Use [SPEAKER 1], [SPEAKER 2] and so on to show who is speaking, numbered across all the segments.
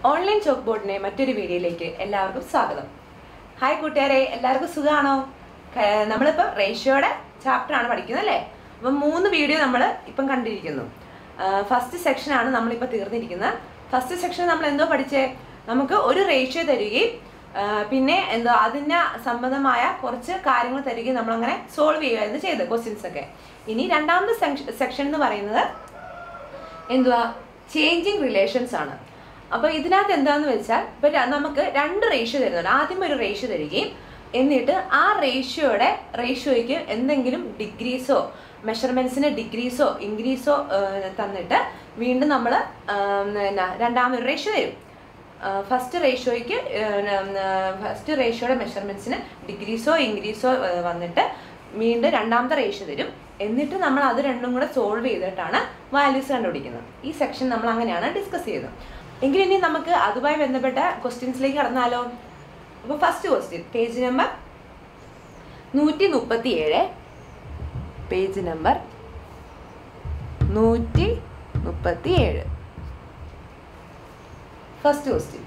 [SPEAKER 1] Online chalk ബോർഡിന്റെ മറ്റൊരു വീഡിയോയിലേക്ക് എല്ലാവർക്കും സ്വാഗതം ഹായ് കൂട്ടുകാരെ എല്ലാവർക്കും സുഖമാണോ ക- നമ്മളിപ്പം റേഷ്യോയുടെ ചാപ്റ്റർ ആണ് പഠിക്കുന്നത് അല്ലേ അപ്പം മൂന്ന് വീഡിയോ നമ്മൾ ഇപ്പം കണ്ടിരിക്കുന്നു ഫസ്റ്റ് സെക്ഷനാണ് നമ്മളിപ്പോൾ തീർന്നിരിക്കുന്നത് ഫസ്റ്റ് സെക്ഷൻ നമ്മൾ എന്തോ പഠിച്ചേ നമുക്ക് ഒരു റേഷ്യോ തരികയും ആ, പിന്നെ എന്തോ അതിന് സംബന്ധമായ കുറച്ച് കാര്യങ്ങൾ തരികയും നമ്മളങ്ങനെ സോൾവ് ചെയ്യുകയായിരുന്നു ചെയ്തത് ക്വസ്റ്റ്യൻസ് ഒക്കെ ഇനി രണ്ടാമത്തെ സെക്ഷൻ എന്ന് പറയുന്നത് എന്തുവാ ചേഞ്ചിങ് റിലേഷൻസ് ആണ് അപ്പൊ ഇതിനകത്ത് എന്താന്ന് വെച്ചാൽ ഇപ്പൊ ര- നമുക്ക് രണ്ട് റേഷ്യോ തരുന്നുണ്ട് ആദ്യം ഒരു റേഷ്യോ തരികയും എന്നിട്ട് ആ റേഷ്യോയുടെ റേഷ്യോയ്ക്ക് എന്തെങ്കിലും ഡിഗ്രീസോ മെഷർമെന്റ്സിന് ഡിഗ്രീസോ ഇൻക്രീസോ തന്നിട്ട് വീണ്ടും നമ്മൾ രണ്ടാമതൊരു റേഷ്യോ തരും ഫസ്റ്റ് റേഷ്യോയ്ക്ക് ഫസ്റ്റ് റേഷ്യോയുടെ മെഷർമെന്റ്സിന് ഡിഗ്രീസോ ഇൻക്രീസോ വന്നിട്ട് വീണ്ടും രണ്ടാമത്തെ റേഷ്യോ തരും എന്നിട്ട് നമ്മൾ അത് രണ്ടും കൂടെ സോൾവ് ചെയ്തിട്ടാണ് വാല്യൂസ് കണ്ടുപിടിക്കുന്നത് ഈ സെക്ഷൻ നമ്മൾ അങ്ങനെയാണ് ഡിസ്കസ് ചെയ്തത് എങ്കിൽ ഇനി നമുക്ക് അതുമായി ബന്ധപ്പെട്ട ക്വസ്റ്റ്യൻസിലേക്ക് കടന്നാലോ അപ്പോൾ ഫസ്റ്റ് ക്വസ്റ്റ്യൻ പേജ് നമ്പർ നൂറ്റി മുപ്പത്തി ഏഴ് പേജ് നമ്പർ നൂറ്റി മുപ്പത്തി ഏഴ് First question.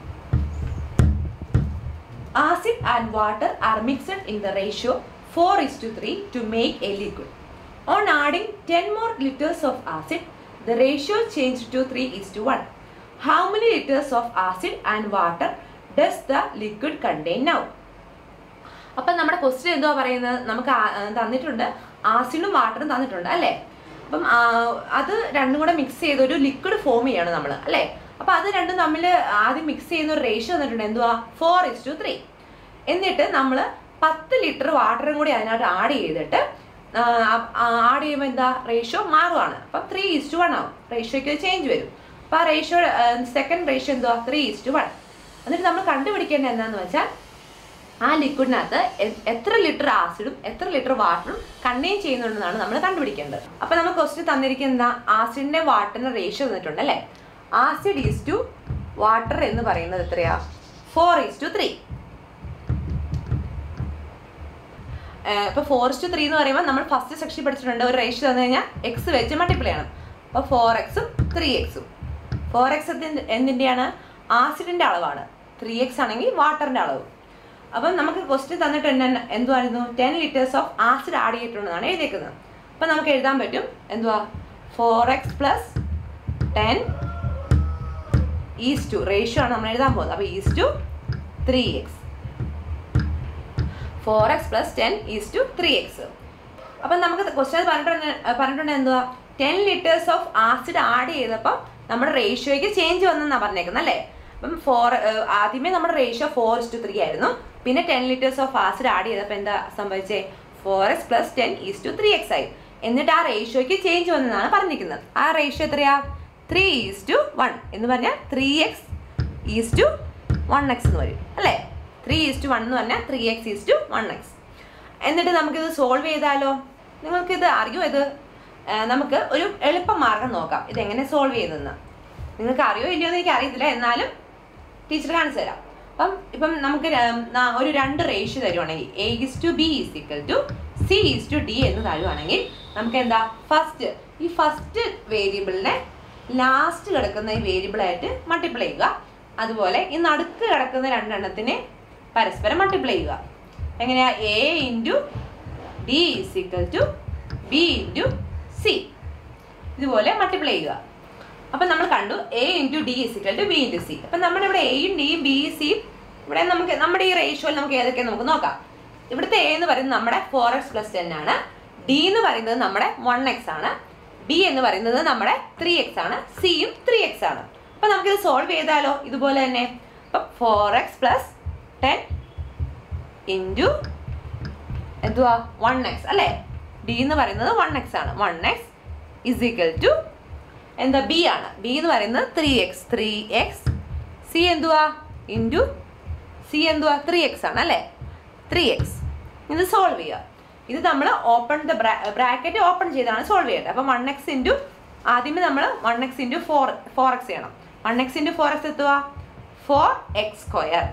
[SPEAKER 1] Acid and water are mixed in the ratio 4 is to 3 to make a liquid. On adding 10 more liters of acid, the ratio changed to 3 is to 1. How many liters of acid and water does the liquid contain now? അപ്പം നമ്മുടെ question എന്തുവാ പറയുന്നത് നമുക്ക് ആ- ആ, തന്നിട്ടുണ്ട് ആസിഡും വാട്ടറും തന്നിട്ടുണ്ട് അല്ലേ അപ്പം ആ, അത് രണ്ടും കൂടെ മിക്സ് ചെയ്ത് ഒരു ലിക്വിഡ് ഫോം ചെയ്യാണ് നമ്മൾ അല്ലേ അപ്പം അത് രണ്ടും തമ്മിൽ ആദ്യം മിക്സ് ചെയ്യുന്ന ഒരു റേഷ്യോ തന്നിട്ടുണ്ട് എന്തുവാ ഫോർ ഇസ് ടു ത്രീ എന്നിട്ട് നമ്മൾ പത്ത് ലിറ്റർ വാട്ടറും കൂടി അതിനകത്ത് ആഡ് ചെയ്തിട്ട് ആഡ് ചെയ്യുമ്പോൾ എന്താ റേഷ്യോ മാറുവാണ് അപ്പം ത്രീ ഇസ് ടു വൺ ആവും റേഷ്യോയ്ക്ക് ചേഞ്ച് വരും അപ്പം ആ റേഷ്യോ സെക്കൻഡ് റേഷ്യോ എന്തുവാ ത്രീ ഇസ് ടു വൺ എന്നിട്ട് നമ്മൾ കണ്ടുപിടിക്കേണ്ടത് എന്താണെന്ന് വെച്ചാൽ ആ ലിക്വിഡിനകത്ത് എ- എത്ര ലിറ്റർ ആസിഡും എത്ര ലിറ്റർ വാട്ടറും കണ്ടെയ്ൻ ചെയ്യുന്നുണ്ടെന്നാണ് നമ്മൾ കണ്ടുപിടിക്കേണ്ടത് അപ്പൊ നമുക്ക് ക്വസ്റ്റ്യൻ തന്നിരിക്കുന്ന ആസിഡിന്റെ വാട്ടറിന്റെ റേഷ്യോ തന്നിട്ടുണ്ട് അല്ലേ ആസിഡ് ഈസ് ടു വാട്ടർ എന്ന് പറയുന്നത് എത്രയാ ഫോർ ഈസ് ടു ത്രീ ഇപ്പൊ ഫോർ ടു ത്രീ എന്ന് പറയുമ്പോൾ നമ്മൾ ഫസ്റ്റ് സെക്ഷൻ പഠിച്ചിട്ടുണ്ട് ഒരു റേഷ്യോ തന്നു കഴിഞ്ഞാൽ എക്സ് വെച്ച് മൾട്ടിപ്ലൈ ചെയ്യണം അപ്പൊ ഫോർ എക്സും ത്രീ എക്സും ഫോർ എക്സ് എന്തിൻ്റെയാണ് ആസിഡിന്റെ അളവാണ് ത്രീ എക്സ് ആണെങ്കിൽ വാട്ടറിന്റെ അളവ് അപ്പം നമുക്ക് ക്വസ്റ്റ്യൻ തന്നിട്ട് തന്നെ എന്തുവായിരുന്നു ten litres of acid add ചെയ്തിട്ടുണ്ടെന്നാണ് എഴുതിയേക്കുന്നത് അപ്പം നമുക്ക് എഴുതാൻ പറ്റും എന്തുവാ four x plus ten is to ratio ആണ് നമ്മൾ എഴുതാൻ പോകുന്നത് അപ്പോൾ is to three x four x plus ten is to three x അപ്പം നമുക്ക് ക്വസ്റ്റ്യൻ പറഞ്ഞിട്ടുണ്ട് പറഞ്ഞിട്ടുണ്ട് എന്തുവാ ten litres of acid add ചെയ്തപ്പോൾ നമ്മുടെ റേഷ്യോയ്ക്ക് ചേഞ്ച് വന്നെന്നാണ് പറഞ്ഞേക്കുന്നത് അല്ലേ അപ്പം ഫോർ ആദ്യമേ നമ്മുടെ റേഷ്യോ ഫോർ ടു ത്രീ ആയിരുന്നു പിന്നെ ten litres of acid add ചെയ്തപ്പോൾ എന്താ സംഭവിച്ചേ four x plus ten is to three x ആയി എന്നിട്ട് ആ റേഷ്യോയ്ക്ക് ചേഞ്ച് വന്നെന്നാണ് പറഞ്ഞിരിക്കുന്നത് ആ റേഷ്യോ എത്രയാ ത്രീ ഈസ് ടു വൺ എന്ന് പറഞ്ഞാൽ three x is to one x എന്ന് വരും അല്ലേ ത്രീ ഈസ് ടു വൺ എന്ന് പറഞ്ഞാൽ three x is to one x എന്നിട്ട് നമുക്കിത് സോൾവ് ചെയ്താലോ നിങ്ങൾക്കിത് അറിയോ ഇത് ആ, നമുക്ക് ഒരു എളുപ്പ മാർഗം നോക്കാം ഇത് എങ്ങനെ സോൾവ് ചെയ്തെന്ന് നിങ്ങൾക്ക് അറിയോ ഇല്ലയോ എന്ന് എനിക്ക് അറിയത്തില്ല എന്നാലും ടീച്ചർ കാണിച്ചു തരാം അപ്പം ഇപ്പം നമുക്ക് ര- ന- ഒരു രണ്ട് റേഷ്യോ തരുവാണെങ്കിൽ A is to B is equal to C is to D എന്ന് തരുവാണെങ്കിൽ നമുക്ക് എന്താ ഫസ്റ്റ് ഈ ഫസ്റ്റ് വേരിയബിളിനെ ലാസ്റ്റ് കിടക്കുന്ന ഈ വേരിയബിളായിട്ട് മൾട്ടിപ്ലൈ ചെയ്യുക അതുപോലെ ഈ നടുക്ക് കിടക്കുന്ന രണ്ടെണ്ണത്തിനെ പരസ്പരം മൾട്ടിപ്ലൈ ചെയ്യുക എങ്ങനെയാ A into D is equal to B into C ഇതുപോലെ മൾട്ടിപ്ലൈ ചെയ്യുക അപ്പം നമ്മൾ കണ്ടു A into D is equal to B into C അപ്പം നമ്മുടെ ഇവിടെ എയും ഡിയും ബി സിയും ഇവിടെ നമുക്ക് നമ്മുടെ ഈ റേഷ്യോയിൽ നമുക്ക് ഏതൊക്കെയാണ് നമുക്ക് നോക്കാം ഇവിടുത്തെ എ എന്ന് പറയുന്നത് നമ്മുടെ ഫോർ എക്സ് പ്ലസ് ടെൻ ആണ് ഡി എന്ന് പറയുന്നത് നമ്മുടെ വൺ എക്സ് ആണ് ബി എന്ന് പറയുന്നത് നമ്മുടെ ത്രീ എക്സ് ആണ് സിയും ത്രീ എക്സ് ആണ് അപ്പം നമുക്കിത് സോൾവ് ചെയ്താലോ ഇതുപോലെ തന്നെ അപ്പം four x plus ten into എന്തുവാ വൺ എക്സ് അല്ലേ ഡി എന്ന് പറയുന്നത് വൺ എക്സ് ആണ് one x is equal to എന്താ ബി ആണ് ബി എന്ന് പറയുന്നത് three x three x C എന്തുവാ ഇൻറ്റു സി എന്തുവാ ത്രീ എക്സ് ആണ് അല്ലേ ത്രീ എക്സ് ഇത് സോൾവ് ചെയ്യുക ഇത് നമ്മൾ ഓപ്പൺ ദ ബ്രാക്കറ്റ് ഓപ്പൺ ചെയ്താണ് സോൾവ് ചെയ്യേണ്ടത് അപ്പം വൺ എക്സ് ഇൻറ്റു ആദ്യമേ നമ്മൾ one x into four four x ചെയ്യണം one x into four x എത്തുക four x square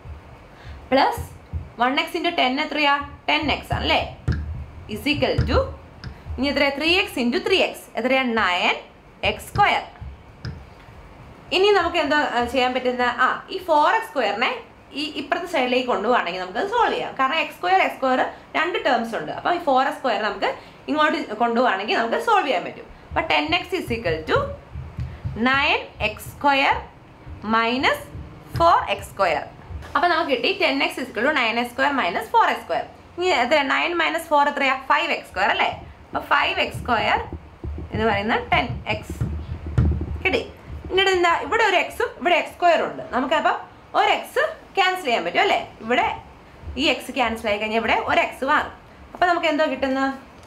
[SPEAKER 1] plus one x into ten എത്രയാ ടെൻ എക്സ് ആണ് അല്ലേ ഇസിക്കൽ ടു ഇനി എത്രയാ three x into three x എത്രയാ നയൻ എക്സ് സ്ക്വയർ ഇനി നമുക്ക് എന്താ ആ, ചെയ്യാൻ പറ്റുന്ന ആ ഈ ഫോർ എക്സ് സ്ക്വയറിനെ ഈ ഇപ്പുറത്തെ സൈഡിലേക്ക് കൊണ്ടുപോകണമെങ്കിൽ നമുക്ക് സോൾവ് ചെയ്യാം കാരണം എക്സ് സ്ക്വയർ എക്സ് സ്ക്വയർ രണ്ട് ടേംസ് ഉണ്ട് അപ്പോൾ ഈ ഫോർ എക്സ് സ്ക്വയർ നമുക്ക് ഇങ്ങോട്ട് കൊണ്ടുപോകണമെങ്കിൽ നമുക്ക് സോൾവ് ചെയ്യാൻ പറ്റും അപ്പോൾ ten x is equal to nine x square minus four x square അപ്പോൾ നമുക്ക് കിട്ടി ten x is equal to nine x square minus four x square ഇനി എത്ര നയൻ മൈനസ് ഫോർ എത്രയാ ഫൈവ് എക്സ് സ്ക്വയർ അല്ലേ അപ്പോൾ ഫൈവ് എക്സ് സ്ക്വയർ എന്ന് പറയുന്നത് ടെൻ എക്സ് കിട്ടി എന്നിട്ട് എന്താ ഇവിടെ ഒരു എക്സും ഇവിടെ എക്സ് സ്ക്വയറും ഉണ്ട് നമുക്കപ്പം ഒരു എക്സ് ക്യാൻസൽ ചെയ്യാൻ പറ്റും അല്ലേ ഇവിടെ ഈ എക്സ് ക്യാൻസൽ ആയി കഴിഞ്ഞാൽ ഇവിടെ ഒരു എക്സ് വാങ്ങും അപ്പം നമുക്ക് എന്തോ കിട്ടുന്ന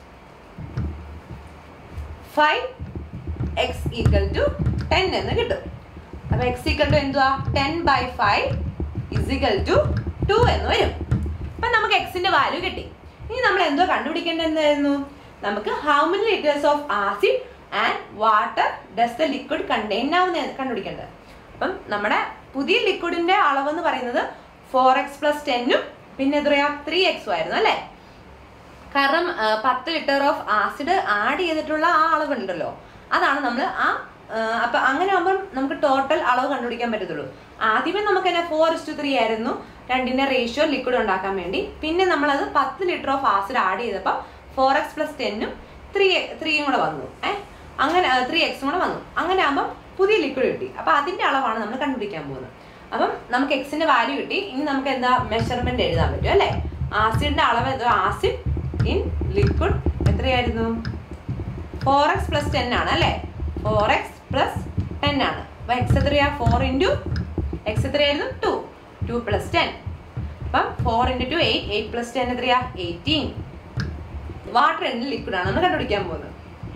[SPEAKER 1] five x equal to ten എന്ന് കിട്ടും അപ്പോൾ എക്സ് ഈക്വൽ ടു എന്തുവാ ten by five is equal to two എന്ന് വരും അപ്പം നമുക്ക് എക്സിന്റെ വാല്യൂ കിട്ടി ഇനി നമ്മൾ എന്തോ കണ്ടുപിടിക്കേണ്ടതെന്നായിരുന്നു നമുക്ക് how many litres of acid and water does the liquid contain ആവുന്ന കണ്ടുപിടിക്കേണ്ടത് അപ്പം നമ്മുടെ പുതിയ ലിക്വിഡിന്റെ അളവെന്ന് പറയുന്നത് ഫോർ എക്സ് പ്ലസ് ടെന്നും പിന്നെ എത്രയാ ത്രീ എക്സും ആയിരുന്നു അല്ലേ കാരണം ആ, പത്ത് ലിറ്റർ ഓഫ് ആസിഡ് ആഡ് ചെയ്തിട്ടുള്ള ആ അളവുണ്ടല്ലോ അതാണ് നമ്മൾ ആ ആ, അപ്പൊ അങ്ങനെ ആകുമ്പോൾ നമുക്ക് ടോട്ടൽ അളവ് കണ്ടുപിടിക്കാൻ പറ്റത്തുള്ളൂ ആദ്യമേ നമുക്ക് തന്നെ ഫോർ ഇസ്റ്റു ത്രീ ആയിരുന്നു രണ്ടിന്റെ റേഷ്യോ ലിക്വിഡ് ഉണ്ടാക്കാൻ വേണ്ടി പിന്നെ നമ്മളത് പത്ത് ലിറ്റർ ഓഫ് ആസിഡ് ആഡ് ചെയ്തപ്പോൾ ഫോർ എക്സ് പ്ലസ് ടെന്നും ത്രീ ത്രീയും കൂടെ വന്നു ഏഹ് അങ്ങനെ ത്രീ എക്സും കൂടെ വന്നു അങ്ങനെ ആകുമ്പോൾ പുതിയ ലിക്വിഡ് കിട്ടി അപ്പൊ അതിന്റെ അളവാണ് നമ്മൾ കണ്ടുപിടിക്കാൻ പോകുന്നത് അപ്പം നമുക്ക് എക്സിന്റെ വാല്യൂ കിട്ടി ഇനി നമുക്ക് എന്താ മെഷർമെന്റ് എഴുതാൻ പറ്റും അല്ലേ ആസിഡിന്റെ അളവ് എന്തോ ആസിഡ് ഇൻ ലിക്വിഡ് എത്രയായിരുന്നു ഫോർ എക്സ് പ്ലസ് ടെൻ ആണ് അല്ലേ ഫോർ എക്സ് പ്ലസ് ടെൻ ആണ് അപ്പൊ എക്സ് എത്രയാ ഫോർ ഇൻറ്റു എക്സ് എത്രയായിരുന്നു ടു ടു പ്ലസ് ടെൻ അപ്പം four into two eight eight plus ten എത്രയാ എയ്റ്റീൻ വാട്ടർ ഇൻ ലിക്വിഡ് ആണ് നമ്മൾ കണ്ടുപിടിക്കാൻ പോകുന്നത്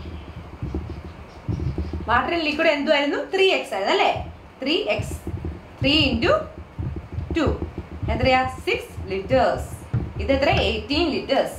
[SPEAKER 1] വാട്ടർ ഇൻ ലിക്വിഡ് എന്തുമായിരുന്നു ത്രീ എക്സ് ആയിരുന്നു അല്ലേ three x three into two എത്രയാ സിക്സ് ലിറ്റേഴ്സ് ഇത് എത്ര എയ്റ്റീൻ ലിറ്റേഴ്സ്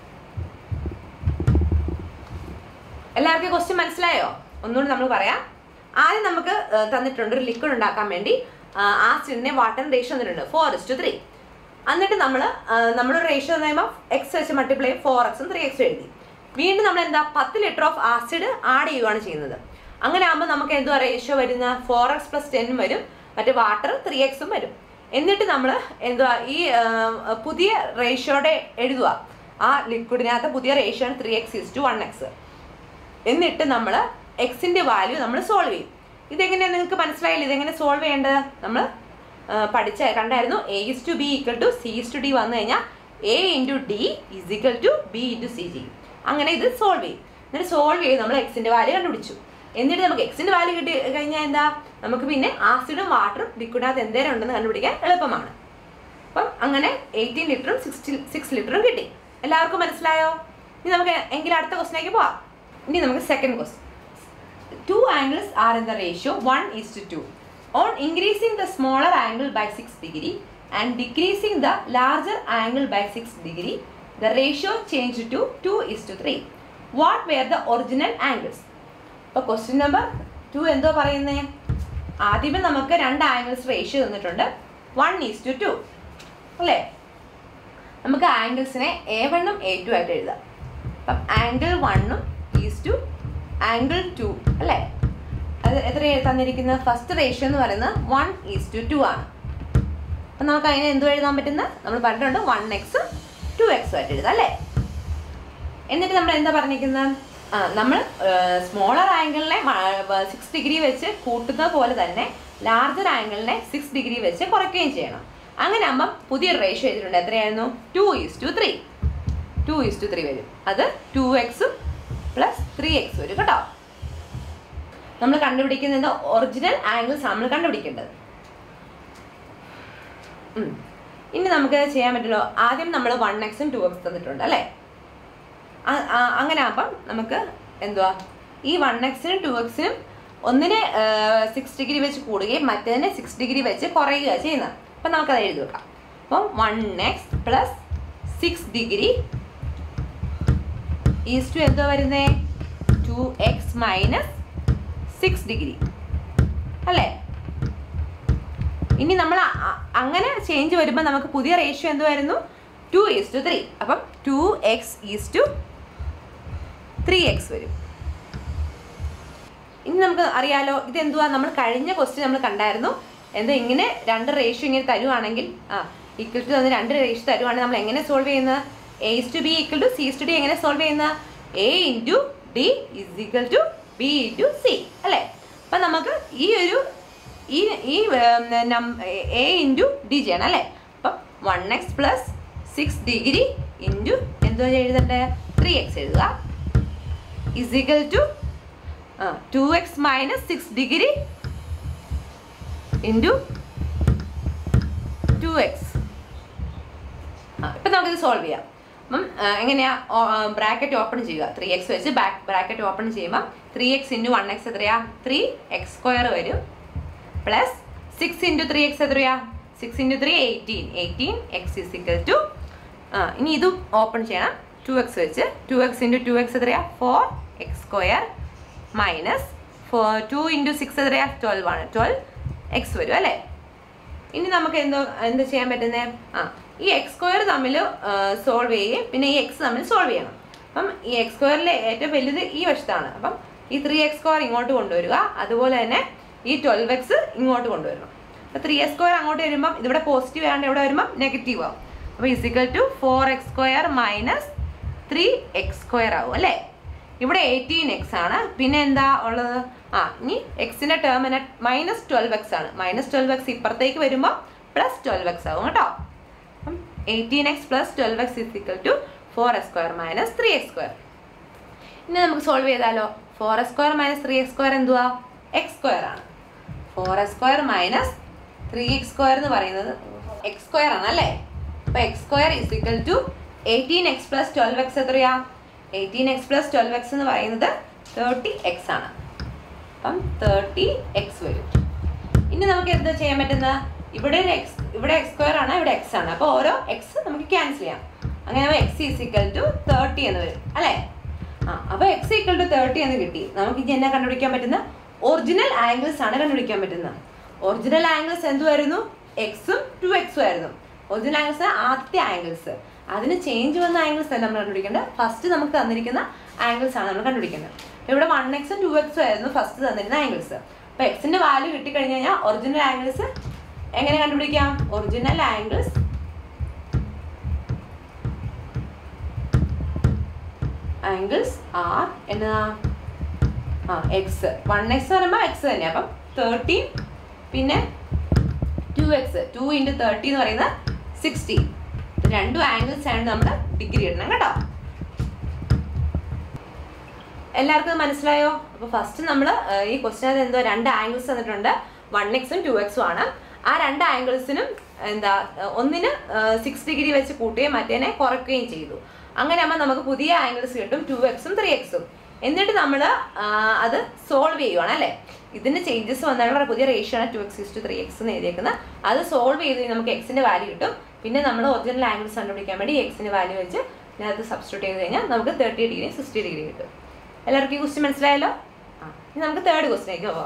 [SPEAKER 1] എല്ലാവർക്കും ക്വസ്റ്റ്യൻ മനസ്സിലായോ ഒന്നുകൂടി നമ്മൾ പറയാം ആദ്യം നമുക്ക് ആ, തന്നിട്ടുണ്ട് ഒരു ലിക്വിഡ് ഉണ്ടാക്കാൻ വേണ്ടി ആസിഡിനെ വാട്ടർ റേഷ്യോ തന്നിട്ടുണ്ട് ഫോർ ഇസ് ടു ത്രീ എന്നിട്ട് നമ്മൾ നമ്മൾ റേഷ്യോ എന്ന് പറയുമ്പോൾ എക്സ് വെച്ച് മൾട്ടിപ്ലൈ ഫോർ എക്സും ത്രീ എക്സും എഴുതി വീണ്ടും നമ്മൾ എന്താ പത്ത് ലിറ്റർ ഓഫ് ആസിഡ് ആഡ് ചെയ്യുകയാണ് ചെയ്യുന്നത് അങ്ങനെ ആകുമ്പോൾ നമുക്ക് എന്തുവാ റേഷ്യോ വരുന്ന ഫോർ എക്സ് പ്ലസ് ടെന്നും വരും മറ്റേ വാട്ടർ ത്രീ എക്സും വരും എന്നിട്ട് നമ്മൾ എന്തുവാ ഈ ആ, പുതിയ റേഷ്യോയുടെ എഴുതുക ആ ലിക്വിഡിനകത്ത് പുതിയ റേഷ്യോ ആണ് three x is to one x എന്നിട്ട് നമ്മൾ എക്സിന്റെ വാല്യൂ നമ്മൾ സോൾവ് ചെയ്യും ഇതെങ്ങനെയാണ് നിങ്ങൾക്ക് മനസ്സിലായില്ല ഇതെങ്ങനെ സോൾവ് ചെയ്യേണ്ടത് നമ്മൾ പഠിച്ച കണ്ടായിരുന്നു a is to b equal to c is to d വന്നു കഴിഞ്ഞാൽ a into d is equal to B into c ജി അങ്ങനെ ഇത് സോൾവ് ചെയ്യും എന്നിട്ട് സോൾവ് ചെയ്ത് നമ്മൾ എക്സിന്റെ വാല്യൂ കണ്ടുപിടിച്ചു എന്നിട്ട് നമുക്ക് എക്സിന്റെ വാല്യൂ കിട്ടി കഴിഞ്ഞാൽ എന്താ നമുക്ക് പിന്നെ ആസിഡും വാട്ടറും ലിക്വിഡിനകത്ത് എന്തേരം ഉണ്ടെന്ന് കണ്ടുപിടിക്കാൻ എളുപ്പമാണ് അപ്പം അങ്ങനെ എയ്റ്റീൻ ലിറ്ററും സിക്സ്റ്റി സിക്സ് ലിറ്ററും കിട്ടി എല്ലാവർക്കും മനസ്സിലായോ ഇനി നമുക്ക് എങ്കിലും അടുത്ത ക്വസ്റ്റിലേക്ക് പോവാം ഇനി നമുക്ക് second question two angles are in the ratio 1 is to 2. On increasing the smaller angle by 6 degree and decreasing the larger angle by 6 degree, the ratio changed to 2 is to 3. What were the original angles? അപ്പോൾ question number two എന്തോ പറയുന്നേ ആദ്യമേ നമുക്ക് രണ്ട് angles ratio തന്നിട്ടുണ്ട് one is to two two നമുക്ക് ആംഗിൾസിനെ a വണ്ണും എ ടു ആയിട്ട് എഴുതാം അപ്പം ആംഗിൾ വണ്ണും ഈസ് ടു ആംഗിൾ ടു അല്ലേ അത് എത്ര തന്നിരിക്കുന്നത് ഫസ്റ്റ് റേഷ്യോ എന്ന് പറയുന്നത് വൺ ഈസ് ടു ടു ആണ് അപ്പം നമുക്ക് അതിനെ എന്തു എഴുതാൻ പറ്റുന്ന നമ്മൾ പറഞ്ഞിട്ടുണ്ട് വൺ എക്സും ടു എക്സും ആയിട്ട് എഴുതാം അല്ലേ എന്നിട്ട് നമ്മൾ എന്താ പറഞ്ഞിരിക്കുന്നത് ആ നമ്മൾ സ്മോളർ ആംഗിളിനെ സിക്സ് ഡിഗ്രി വെച്ച് കൂട്ടുന്നത് പോലെ തന്നെ ലാർജർ ആംഗിളിനെ സിക്സ് ഡിഗ്രി വെച്ച് കുറയ്ക്കുകയും ചെയ്യണം അങ്ങനെ ആകുമ്പം പുതിയ റേഷ്യോ ചെയ്തിട്ടുണ്ട് എത്രയായിരുന്നു two is to three two is to three വരും അത് ടു എക്സും പ്ലസ് ത്രീ എക്സ് വരും കേട്ടോ നമ്മൾ കണ്ടുപിടിക്കുന്നത് ഒറിജിനൽ ആംഗിൾസ് നമ്മൾ കണ്ടുപിടിക്കേണ്ടത് ഉം. ഇനി നമുക്ക് ചെയ്യാൻ പറ്റുമല്ലോ ആദ്യം നമ്മൾ വൺ എക്സും ടു എക്സ് തന്നിട്ടുണ്ട് അല്ലേ ആ- ആ- അങ്ങനെ ആകുമ്പം നമുക്ക് എന്തുവാ ഈ വൺ എക്സിനും ടു എക്സിനും ഒന്നിനെ സിക്സ് ഡിഗ്രി വെച്ച് കൂടുകയും മറ്റേതിനെ സിക്സ് ഡിഗ്രി വെച്ച് കുറയുക ചെയ്യുന്നത് അപ്പം നമുക്കത് എഴുതി വെക്കാം അപ്പം one x plus six degree is to എന്തോ വരുന്നേ two x minus six degree അല്ലേ ഇനി നമ്മൾ അ- അ- അങ്ങനെ ചേഞ്ച് വരുമ്പോൾ നമുക്ക് പുതിയ റേഷ്യോ എന്തുവായിരുന്നു ടു ഈസ് ടു ത്രീ അപ്പം two x is to three x വരും ഇനി നമുക്ക് അറിയാലോ ഇത് എന്തുവാ നമ്മൾ കഴിഞ്ഞ ക്വസ്റ്റ്യൻ നമ്മൾ കണ്ടായിരുന്നു എന്താ ഇങ്ങനെ രണ്ട് റേഷ്യോ ഇങ്ങനെ തരുവാണെങ്കിൽ ആ ഈക്വൽ ടു തന്ന് രണ്ട് റേഷ്യോ തരുവാണെങ്കിൽ നമ്മൾ എങ്ങനെ സോൾവ് ചെയ്യുന്നത് s to b equal to c to d എങ്ങനെ സോൾവ് ചെയ്യുന്നത് a into d is equal to B into c അല്ലേ അപ്പം നമുക്ക് ഈ ഒരു ഈ ഈ എ ഇൻറ്റു ഡി ചെയ്യണം അല്ലേ അപ്പം one x plus six degree into എന്തോ എഴുതണ്ടേ ത്രീ എക്സ് എഴുതുക is equal to two x minus six degree into two x ഇപ്പം നമുക്കിത് സോൾവ് ചെയ്യാം അപ്പം ആ, എങ്ങനെയാ ബ്രാക്കറ്റ് ഓപ്പൺ ചെയ്യുക ത്രീ എക്സ് വെച്ച് ബാക്ക് ബ്രാക്കറ്റ് ഓപ്പൺ ചെയ്യുമ്പോൾ three x into one x എത്രയാ ത്രീ എക്സ് സ്ക്വയർ വരും plus six into three x എത്രയാ six into three eighteen eighteen x is equal to ആ ഇനി ഇതും ഓപ്പൺ ചെയ്യണം ടു എക്സ് വെച്ച് two x into two x എത്രയാ four x square minus four two into six എത്രയാ twelve ആണ് twelve x വരും അല്ലേ ഇനി നമുക്ക് എന്തോ എന്ത് ചെയ്യാൻ പറ്റുന്നത് ആ ഈ എക്സ് സ്ക്വയർ തമ്മിൽ സോൾവ് ചെയ്യുകയും പിന്നെ ഈ എക്സ് തമ്മിൽ സോൾവ് ചെയ്യണം അപ്പം ഈ എക്സ് സ്ക്വയറിലെ ഏറ്റവും വലുത് ഈ വശത്താണ് അപ്പം ഈ ത്രീ എക്സ് സ്ക്വയർ ഇങ്ങോട്ട് കൊണ്ടുവരിക അതുപോലെ തന്നെ ഈ ട്വൽവ് എക്സ് ഇങ്ങോട്ട് കൊണ്ടുവരണം അപ്പോൾ ത്രീ എക്സ് സ്ക്വയർ അങ്ങോട്ട് വരുമ്പം ഇതിവിടെ പോസിറ്റീവ് ആയതുകൊണ്ട് ഇവിടെ വരുമ്പം നെഗറ്റീവ് ആവും അപ്പോൾ is equal to four x square minus three x square ആവും അല്ലേ ഇവിടെ എയ്റ്റീൻ എക്സ് ആണ് പിന്നെ എന്താ ഉള്ളത് ആ ഇനി എക്സിന്റെ ടേമിന് മൈനസ് ട്വൽവ് എക്സ് ആണ് മൈനസ് ട്വൽവ് എക്സ് ഇപ്പുറത്തേക്ക് വരുമ്പോൾ പ്ലസ് ട്വൽവ് എക്സ് ആവും കേട്ടോ അപ്പം eighteen x plus twelve x is equal to four x square minus three x square ഇനി നമുക്ക് സോൾവ് ചെയ്താലോ four x square minus three x square എന്തുവാ എക്സ് സ്ക്വയർ ആണ് four x square minus three x square എന്ന് പറയുന്നത് x square ആണ് അല്ലേ അപ്പൊ x square is equal to eighteen x plus twelve x എത്രയാ eighteen x plus twelve x എന്ന് പറയുന്നത് തേർട്ടി എക്സ് ആണ് അപ്പം തേർട്ടി എക്സ് വരും ഇനി നമുക്ക് എന്താ ചെയ്യാൻ പറ്റുന്നത് ഇവിടെ ഒരു എക്സ് ഇവിടെ എക്സ് സ്ക്വയർ ആണ് ഇവിടെ എക്സ് ആണ് അപ്പോൾ ഓരോ എക്സ് നമുക്ക് ക്യാൻസൽ ചെയ്യാം അങ്ങനെ x is equal to thirty എന്ന് വരും അല്ലേ ആ അപ്പോൾ എക്സ് ഈക്വൽ ടു തേർട്ടി എന്ന് കിട്ടി നമുക്ക് ഇനി എന്നാ കണ്ടുപിടിക്കാൻ പറ്റുന്ന ഒറിജിനൽ ആംഗിൾസ് ആണ് കണ്ടുപിടിക്കാൻ പറ്റുന്നത് ഒറിജിനൽ ആംഗിൾസ് എന്തുവായിരുന്നു എക്സും ടു എക്സും ആയിരുന്നു ഒറിജിനൽ ആംഗിൾസ് ആദ്യത്തെ ആംഗിൾസ് അതിന് ചേഞ്ച് വന്ന ആംഗിൾസ് അല്ല നമ്മൾ കണ്ടുപിടിക്കേണ്ടത് ഫസ്റ്റ് നമുക്ക് തന്നിരിക്കുന്ന ആംഗിൾസ് ആണ് നമ്മൾ കണ്ടുപിടിക്കുന്നത് അപ്പോൾ ഇവിടെ വൺ എക്സും ടു എക്സും ആയിരുന്നു ഫസ്റ്റ് തന്നിരുന്ന ആംഗിൾസ് അപ്പോൾ എക്സിന്റെ വാല്യൂ കിട്ടിക്കഴിഞ്ഞ് കഴിഞ്ഞാൽ ഒറിജിനൽ ആംഗിൾസ് എങ്ങനെ കണ്ടുപിടിക്കാം ഒറിജിനൽ ആംഗിൾസ് ആംഗിൾസ് ആർ എന്നതാ ആ എക്സ് വൺ എക്സ് പറയുമ്പോൾ എക്സ് തന്നെ അപ്പം തേർട്ടീൻ പിന്നെ two x two into thirty എന്ന് പറയുന്നത് സിക്സ്റ്റി രണ്ടും ആംഗിൾസ് ആണ് നമ്മൾ ഡിഗ്രി ഇടണം കേട്ടോ എല്ലാവർക്കും ഇത് മനസ്സിലായോ അപ്പോൾ ഫസ്റ്റ് നമ്മൾ ഈ ക്വസ്റ്റിനകത്ത് എന്തോ രണ്ട് ആംഗിൾസ് തന്നിട്ടുണ്ട് വൺ എക്സും ടു എക്സും ആണ് ആ രണ്ട് ആംഗിൾസിനും എന്താ ഏഹ് ഒന്നിന് സിക്സ് ഡിഗ്രി വെച്ച് കൂട്ടുകയും മറ്റേനെ കുറയ്ക്കുകയും ചെയ്തു അങ്ങനെ ആകുമ്പോൾ നമുക്ക് പുതിയ ആംഗിൾസ് കിട്ടും ടു എക്സും ത്രീ എക്സും എന്നിട്ട് നമ്മൾ അത് സോൾവ് ചെയ്യുവാണ് അല്ലേ ഇതിന് ചേഞ്ചസ് വന്നാൽ പുതിയ റേഷ്യോ ആണ് two x is to three x എന്ന് എഴുതിയേക്കുന്നത് അത് സോൾവ് ചെയ്ത് കഴിഞ്ഞാൽ നമുക്ക് എക്സിന്റെ വാല്യൂ കിട്ടും പിന്നെ നമ്മൾ ഒറിജിനൽ ആംഗിൾസ് കണ്ടുപിടിക്കാൻ വേണ്ടി എക്സിന്റെ വാല്യൂ വെച്ച് ഇതിനകത്ത് സബ്സ്റ്റിറ്റ്യൂട്ട് ചെയ്ത് കഴിഞ്ഞാൽ നമുക്ക് തേർട്ടി ഡിഗ്രി സിക്സ്റ്റി ഡിഗ്രി കിട്ടും എല്ലാവർക്കും ഈ ക്വസ്റ്റ്യൻ മനസ്സിലായല്ലോ ആ ഇനി നമുക്ക് തേർഡ് ക്വസ്റ്റിലേക്ക് പോവാം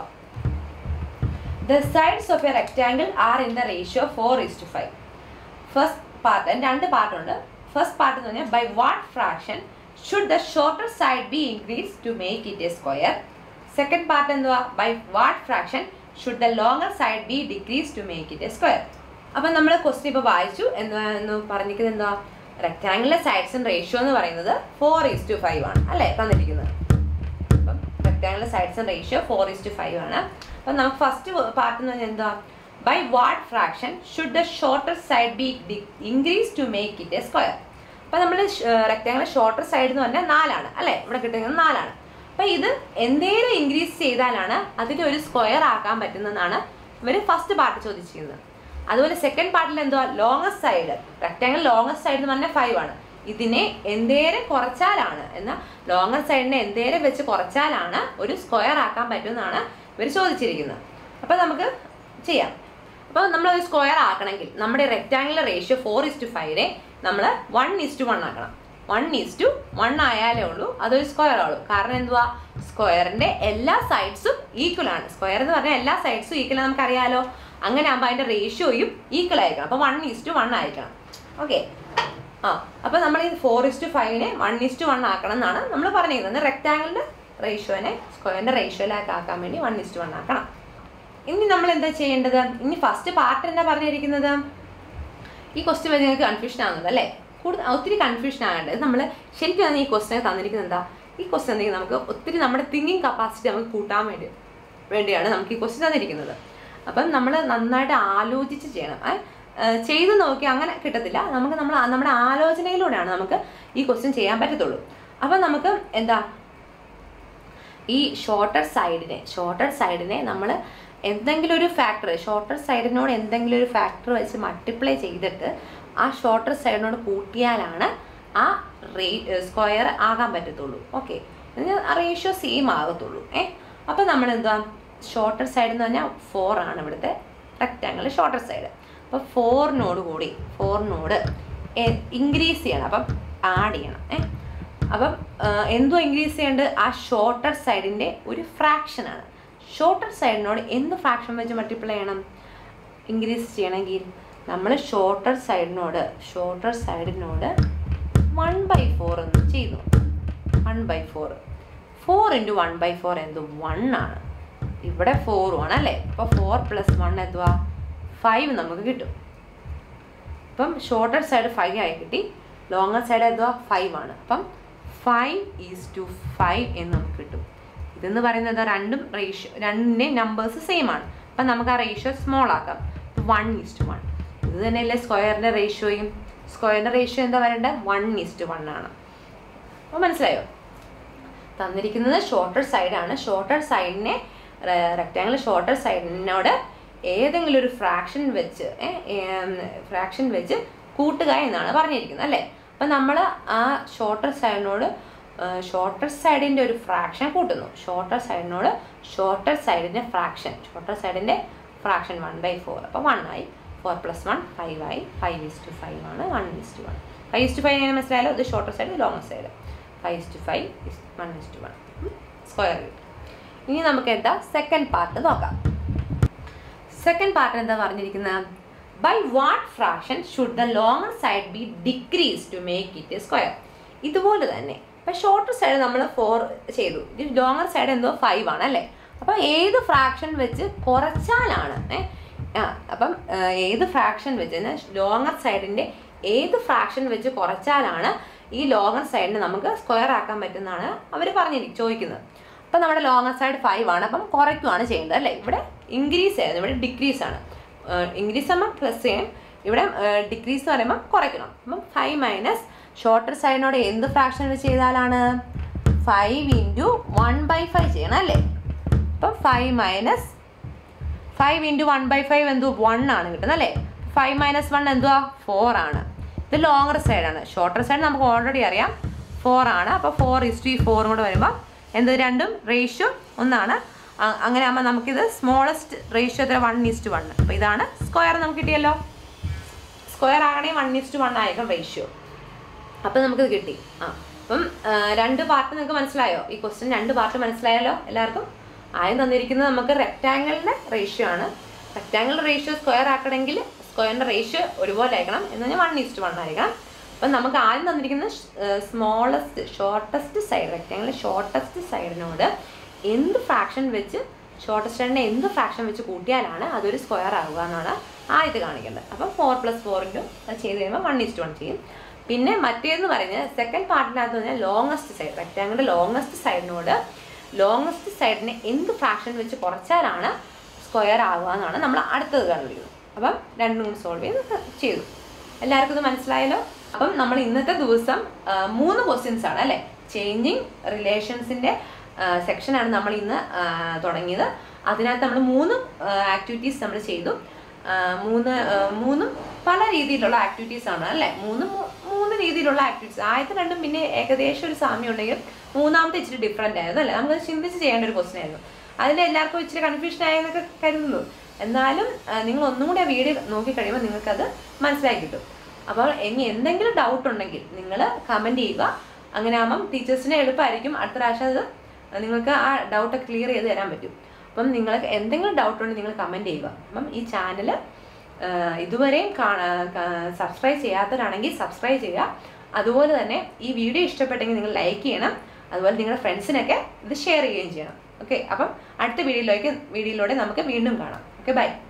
[SPEAKER 1] the sides of a rectangle are in the ratio four is to five first part രണ്ട് പാർട്ടുണ്ട് ഫസ്റ്റ് പാർട്ട് എന്ന് പറഞ്ഞാൽ by what fraction should the shorter side be increase to make it a square second part എന്തുവാ by what fraction should the longer side be decrease to make it a square അപ്പം നമ്മൾ question ഇപ്പോൾ വായിച്ചു എന്താ എന്ന് പറഞ്ഞിരിക്കുന്നത് എന്താ റെക്ടാംഗിളിലെ sides ratio എന്ന് പറയുന്നത് ഫോർ ഈസ് ടു ഫൈവ് ആണ് അല്ലേ തന്നിരിക്കുന്നത് അപ്പം rectangle sides and ratio four is to five ആണ് അപ്പം നമുക്ക് ഫസ്റ്റ് പാർട്ട് എന്ന് പറഞ്ഞാൽ എന്താ by what fraction should the shorter side be increase to make it a square അപ്പം നമ്മൾ റെക്ടാംഗിൾ ഷോർട്ടർ സൈഡ് എന്ന് പറഞ്ഞാൽ നാലാണ് അല്ലേ ഇവിടെ കിട്ടുന്നത് നാലാണ് അപ്പം ഇത് എന്തേലും ഇൻക്രീസ് ചെയ്താലാണ് അതിനെ ഒരു സ്ക്വയർ ആക്കാൻ പറ്റുന്നതെന്നാണ് ഇവർ ഫസ്റ്റ് പാർട്ട് ചോദിച്ചിരിക്കുന്നത് അതുപോലെ സെക്കൻഡ് പാർട്ടിൽ എന്തുവാ longest side rectangle longest side എന്ന് പറഞ്ഞാൽ ഫൈവ് ആണ് ഇതിനെ എന്തേരം കുറച്ചാലാണ് എന്നാൽ ലോങ്ങർ സൈഡിനെ എന്തേരം വെച്ച് കുറച്ചാലാണ് ഒരു സ്ക്വയർ ആക്കാൻ പറ്റുമെന്നാണ് ഇവർ ചോദിച്ചിരിക്കുന്നത് അപ്പം നമുക്ക് ചെയ്യാം അപ്പോൾ നമ്മൾ ഒരു സ്ക്വയർ ആക്കണമെങ്കിൽ നമ്മുടെ rectangular ratio four is to ഫൈവിനെ നമ്മൾ വൺ ഇസ് ടു വൺ ആക്കണം വൺ ഈസ് ടു വൺ ആയാലേ ഉള്ളൂ അതൊരു സ്ക്വയർ ആവുള്ളൂ കാരണം എന്തുവാ സ്ക്വയറിന്റെ എല്ലാ സൈഡ്സും ഈക്വൽ ആണ് സ്ക്വയർ എന്ന് പറഞ്ഞാൽ എല്ലാ സൈഡ്സും ഈക്വൽ നമുക്കറിയാലോ അങ്ങനെ ആകുമ്പോൾ അതിന്റെ റേഷ്യോയും ഈക്വൽ ആയിരിക്കണം അപ്പോൾ വൺ ഈസ് ടു വൺ ആയിരിക്കണം ഓക്കെ ആ അപ്പോൾ നമ്മൾ ഈ ഫോർ ഇസ് ടു ഫൈവിനെ വൺ ഇസ് ടു വൺ ആക്കണം എന്നാണ് നമ്മൾ പറഞ്ഞിരിക്കുന്നത് റെക്ടാങ്കിളിന്റെ റേഷ്യോനെ സ്ക്വയറിൻ്റെ റേഷ്യോയിലേക്ക് ആക്കാൻ വേണ്ടി വൺ ഇസ്റ്റ് വൺ ആക്കണം ഇനി നമ്മൾ എന്താ ചെയ്യേണ്ടത് ഇനി ഫസ്റ്റ് പാർട്ട് എന്താ പറഞ്ഞിരിക്കുന്നത് ഈ ക്വസ്റ്റ്യൻ വരെ നിങ്ങൾക്ക് കൺഫ്യൂഷൻ ആകുന്നത് അല്ലേ കൂടുതൽ ഒത്തിരി കൺഫ്യൂഷൻ ആകേണ്ടത് നമ്മൾ ശരിക്കും തന്നെ ഈ ക്വസ്റ്റ്യൻ തന്നിരിക്കുന്നത് എന്താ ഈ ക്വസ്റ്റ്യൻ എന്തെങ്കിലും നമുക്ക് ഒത്തിരി നമ്മുടെ തിങ്കിങ് കപ്പാസിറ്റി നമുക്ക് കൂട്ടാൻ വേണ്ടി വേണ്ടിയാണ് നമുക്ക് ഈ ക്വസ്റ്റ്യൻ തന്നിരിക്കുന്നത് അപ്പം നമ്മൾ നന്നായിട്ട് ആലോചിച്ച് ചെയ്യണം ഏ? ഏഹ് ചെയ്ത് നോക്കി അങ്ങനെ കിട്ടത്തില്ല നമുക്ക് നമ്മൾ നമ്മുടെ ആലോചനയിലൂടെയാണ് നമുക്ക് ഈ ക്വസ്റ്റ്യൻ ചെയ്യാൻ പറ്റത്തുള്ളൂ അപ്പം നമുക്ക് എന്താ ഈ ഷോർട്ടർ സൈഡിനെ ഷോർട്ടർ സൈഡിനെ നമ്മൾ എന്തെങ്കിലും ഒരു ഫാക്ടർ ഷോർട്ടർ സൈഡിനോട് എന്തെങ്കിലും ഒരു ഫാക്ടർ വെച്ച് മൾട്ടിപ്ലൈ ചെയ്തിട്ട് ആ ഷോർട്ടർ സൈഡിനോട് കൂട്ടിയാലാണ് ആ റേ സ്ക്വയർ ആകാൻ പറ്റത്തുള്ളൂ ഓക്കെ റേഷ്യോ സെയിം ആകത്തുള്ളൂ ഏ അപ്പം നമ്മൾ എന്താ ഷോർട്ടർ സൈഡ് എന്ന് പറഞ്ഞാൽ ഫോർ ആണ് ഇവിടുത്തെ റെക്റ്റാങ്കിൾ ഷോർട്ടർ സൈഡ് അപ്പോൾ ഫോറിനോട് കൂടി ഫോറിനോട് ഇൻക്രീസ് ചെയ്യണം അപ്പം ആഡ് ചെയ്യണം ഏ അപ്പം ആ, എന്തോ ഇൻക്രീസ് ചെയ്യേണ്ടത് ആ ഷോർട്ടർ സൈഡിൻ്റെ ഒരു ഫ്രാക്ഷനാണ് ഷോർട്ടർ സൈഡിനോട് എന്ത് ഫ്രാക്ഷൻ വെച്ച് മൾട്ടിപ്ലൈ ചെയ്യണം ഇൻക്രീസ് ചെയ്യണമെങ്കിൽ നമ്മൾ ഷോർട്ടർ സൈഡിനോട് ഷോർട്ടർ സൈഡിനോട് വൺ ബൈ ഫോർ എന്ന് ചെയ്തു one by four four into one by four എന്ത് വൺ ആണ് ഇവിടെ ഫോറും ആണ് അല്ലേ അപ്പോൾ ഫോർ പ്ലസ് വൺ എന്തുവാ ഫൈവ് നമുക്ക് കിട്ടും അപ്പം ഷോർട്ടർ സൈഡ് ഫൈവ് ആയി കിട്ടി ലോങ്ങർ സൈഡ് എന്തുവാ ഫൈവ് ആണ് അപ്പം ഫൈവ് ഈസ് ടു ഫൈവ് എന്ന് നമുക്ക് കിട്ടും ഇതെന്ന് പറയുന്നത് രണ്ടും റേഷ്യോ രണ്ടിൻ്റെയും നമ്പേഴ്സ് സെയിം ആണ് അപ്പം നമുക്ക് ആ റേഷ്യോ സ്മോൾ ആക്കാം വൺ ഈസ് ടു വൺ ഇത് തന്നെയല്ലേ സ്ക്വയറിൻ്റെ റേഷ്യോയും സ്ക്വയറിൻ്റെ റേഷ്യോ എന്താ വരേണ്ടത് വൺ ഈസ് ടു വൺ ആണ് അപ്പോൾ മനസ്സിലായോ തന്നിരിക്കുന്നത് ഷോർട്ടർ സൈഡാണ് ഷോർട്ടർ സൈഡിനെ റെക്റ്റാങ്കിൾ ഷോർട്ടർ സൈഡിനോട് ഏതെങ്കിലും ഒരു ഫ്രാക്ഷൻ വെച്ച് ഫ്രാക്ഷൻ വെച്ച് കൂട്ടുക എന്നാണ് പറഞ്ഞിരിക്കുന്നത് അല്ലേ അപ്പം നമ്മൾ ആ ഷോർട്ടർ സൈഡിനോട് ഷോർട്ടർ സൈഡിൻ്റെ ഒരു ഫ്രാക്ഷൻ കൂട്ടുന്നു ഷോർട്ടർ സൈഡിനോട് ഷോർട്ടർ സൈഡിൻ്റെ ഫ്രാക്ഷൻ ഷോർട്ടർ സൈഡിൻ്റെ ഫ്രാക്ഷൻ വൺ ബൈ ഫോർ അപ്പോൾ വൺ ആയി ഫോർ പ്ലസ് വൺ ഫൈവ് ആയി ഫൈവ് ഇസ് ടു ഫൈവ് ആണ് one is to one five is to five എങ്ങനെ മനസ്സിലായാലോ ഇത് shorter side longer side five is to five one is to one square ഇനി നമുക്ക് എന്താ സെക്കൻഡ് പാർട്ട് നോക്കാം second part എന്താ പറഞ്ഞിരിക്കുന്നത് by what fraction should the longer side be decrease to make it square ഇതുപോലെ തന്നെ ഇപ്പം ഷോർട്ടർ സൈഡ് നമ്മൾ ഫോർ ചെയ്തു ഇത് ലോങ്ങർ സൈഡ് എന്തോ ഫൈവ് ആണ് അല്ലേ അപ്പം ഏത് ഫ്രാക്ഷൻ വെച്ച് കുറച്ചാലാണ് ഏ ആ അപ്പം ആ, ഏത് ഫ്രാക്ഷൻ വെച്ച് ലോങ്ങർ സൈഡിൻ്റെ ഏത് ഫ്രാക്ഷൻ വെച്ച് കുറച്ചാലാണ് ഈ ലോങ്ങർ സൈഡിന് നമുക്ക് സ്ക്വയർ ആക്കാൻ പറ്റുന്നതാണ് അവർ പറഞ്ഞിരിക്കും ചോദിക്കുന്നത് അപ്പം നമ്മുടെ ലോങ്ങർ സൈഡ് ഫൈവ് ആണ് അപ്പം കുറയ്ക്കുവാണ് ചെയ്യേണ്ടത് അല്ലേ ഇവിടെ ഇൻക്രീസ് ആയിരുന്നു ഇവിടെ ഡിക്രീസ് ആണ് ഇൻക്രീസ് ആകുമ്പോൾ പ്ലസ് ചെയ്യണം ഇവിടെ ഡിക്രീസ് എന്ന് പറയുമ്പോൾ കുറയ്ക്കണം അപ്പം ഫൈവ് മൈനസ് ഷോർട്ടർ സൈഡിനോട് എന്ത് ഫ്രാക്ഷൻ വെച്ച് ചെയ്താലാണ് five into one by five ചെയ്യണം അല്ലേ അപ്പം five minus five into one by five എന്തു വൺ ആണ് കിട്ടുന്നത് അല്ലേ ഫൈവ് മൈനസ് വൺ എന്തുവാ ഫോർ ആണ് ഇത് ലോങ്ങർ സൈഡാണ് ഷോർട്ടർ സൈഡ് നമുക്ക് ഓൾറെഡി അറിയാം ഫോർ ആണ് അപ്പോൾ ഫോർ ഇസ് ടു ഈ ഫോറും കൂടെ വരുമ്പോൾ എന്ത് രണ്ടും റേഷ്യോ ഒന്നാണ് അ- അങ്ങനെ ആകുമ്പോൾ നമുക്കിത് സ്മോളസ്റ്റ് റേഷ്യോ എത്ര വൺ ഇസ്റ്റ് വൺ അപ്പോൾ ഇതാണ് സ്ക്വയർ നമുക്ക് കിട്ടിയല്ലോ സ്ക്വയർ ആകണേ വൺ ഇസ്റ്റ് വൺ ആയിരിക്കും റേഷ്യോ അപ്പം നമുക്കിത് കിട്ടി ആ അപ്പം ആ, രണ്ട് പാർട്ട് നിങ്ങൾക്ക് മനസ്സിലായോ ഈ ക്വസ്റ്റ്യൻ രണ്ട് പാർട്ട് മനസ്സിലായല്ലോ എല്ലാവർക്കും ആദ്യം തന്നിരിക്കുന്നത് നമുക്ക് റെക്റ്റാങ്കിളിൻ്റെ റേഷ്യോ ആണ് റെക്റ്റാങ്കിൾ റേഷ്യോ സ്ക്വയർ ആക്കണമെങ്കിൽ സ്ക്വയറിൻ്റെ റേഷ്യോ ഒരുപോലെ ആയിരിക്കണം എന്ന് പറഞ്ഞാൽ വൺ ഈസ്റ്റ് വൺ ആയിരിക്കണം അപ്പം നമുക്ക് ആദ്യം തന്നിരിക്കുന്നത് smallest shortest side rectangle shortest സൈഡിനോട് എന്ത് ഫ്രാക്ഷൻ വെച്ച് ഷോർട്ടസ്റ്റ് സൈഡിനെ എന്ത് ഫ്രാക്ഷൻ വെച്ച് കൂട്ടിയാലാണ് അതൊരു സ്ക്വയർ ആവുക എന്നാണ് ആദ്യത്തെ കാണിക്കേണ്ടത് അപ്പം ഫോർ പ്ലസ് ഫോർ ഇൻറ്റു അത് ചെയ്ത് കഴിയുമ്പോൾ വൺ ഈസ്റ്റ് വൺ ചെയ്യും പിന്നെ മറ്റേന്ന് പറയുന്നത് സെക്കൻഡ് പാർട്ടിനകത്ത് പറഞ്ഞാൽ ലോങ്ങസ്റ്റ് സൈഡ് റെക്റ്റാങ്കിളിൻ്റെ ലോങ്ങസ്റ്റ് സൈഡിനോട് ലോങ്ങസ്റ്റ് സൈഡിനെ എന്ത് ഫ്രാക്ഷൻ വെച്ച് കുറച്ചാലാണ് സ്ക്വയർ ആവുക എന്നാണ് നമ്മൾ അടുത്തത് കണ്ടുപിടിക്കുന്നത് അപ്പം രണ്ടും കൂടി സോൾവ് ചെയ്ത് ചെയ്തു എല്ലാവർക്കും ഇത് മനസ്സിലായല്ലോ അപ്പം നമ്മൾ ഇന്നത്തെ ദിവസം ആ, മൂന്ന് ക്വസ്റ്റ്യൻസ് ആണ് അല്ലേ ചേഞ്ചിങ് റിലേഷൻസിൻ്റെ സെക്ഷനാണ് നമ്മൾ ഇന്ന് ആ, തുടങ്ങിയത് അതിനകത്ത് നമ്മൾ മൂന്ന് ആക്ടിവിറ്റീസ് നമ്മൾ ചെയ്തു ആ, മൂന്ന് ആ, മൂന്നും പല രീതിയിലുള്ള ആക്ടിവിറ്റീസ് ആണ് അല്ലേ മൂന്ന് മൂ- മൂന്ന് രീതിയിലുള്ള ആക്ടിവിറ്റീസ് ആദ്യത്തെ രണ്ടും പിന്നെ ഏകദേശം ഒരു സാമ്യം ഉണ്ടെങ്കിലും മൂന്നാമത്തെ ഇച്ചിരി ഡിഫറെൻ്റ് ആയിരുന്നു അല്ലേ നമുക്ക് ചിന്തിച്ച് ചെയ്യേണ്ട ഒരു ക്വസ്റ്റൻ ആയിരുന്നു അതിൽ എല്ലാവർക്കും ഇച്ചിരി കൺഫ്യൂഷൻ ആയെന്നൊക്കെ കരുതുന്നു എന്നാലും ആ, നിങ്ങൾ ഒന്നും കൂടി ആ വീഡിയോ നോക്കിക്കഴിയുമ്പോൾ നിങ്ങൾക്കത് മനസ്സിലാക്കി കിട്ടും അപ്പോൾ ഇനി എന്തെങ്കിലും ഡൗട്ട് ഉണ്ടെങ്കിൽ നിങ്ങൾ കമൻറ്റ് ചെയ്യുക അങ്ങനെ ആകുമ്പം ടീച്ചേഴ്സിന് എളുപ്പമായിരിക്കും അടുത്ത പ്രാവശ്യം അത് നിങ്ങൾക്ക് ആ ഡൗട്ട് ക്ലിയർ ചെയ്ത് തരാൻ പറ്റും അപ്പം നിങ്ങൾക്ക് എന്തെങ്കിലും ഡൗട്ട് ഉണ്ടെങ്കിൽ നിങ്ങൾ കമൻറ്റ് ചെയ്യുക അപ്പം ഈ ചാനൽ ഇതുവരെയും സബ്സ്ക്രൈബ് ചെയ്യാത്തവരാണെങ്കിൽ സബ്സ്ക്രൈബ് ചെയ്യുക അതുപോലെ തന്നെ ഈ വീഡിയോ ഇഷ്ടപ്പെട്ടെങ്കിൽ നിങ്ങൾ ലൈക്ക് ചെയ്യണം അതുപോലെ നിങ്ങളുടെ ഫ്രണ്ട്സിനൊക്കെ ഇത് ഷെയർ ചെയ്യുകയും ചെയ്യണം ഓക്കെ അപ്പം അടുത്ത വീഡിയോയിലേക്ക് വീഡിയോയിലൂടെ നമുക്ക് വീണ്ടും കാണാം ഓക്കെ ബൈ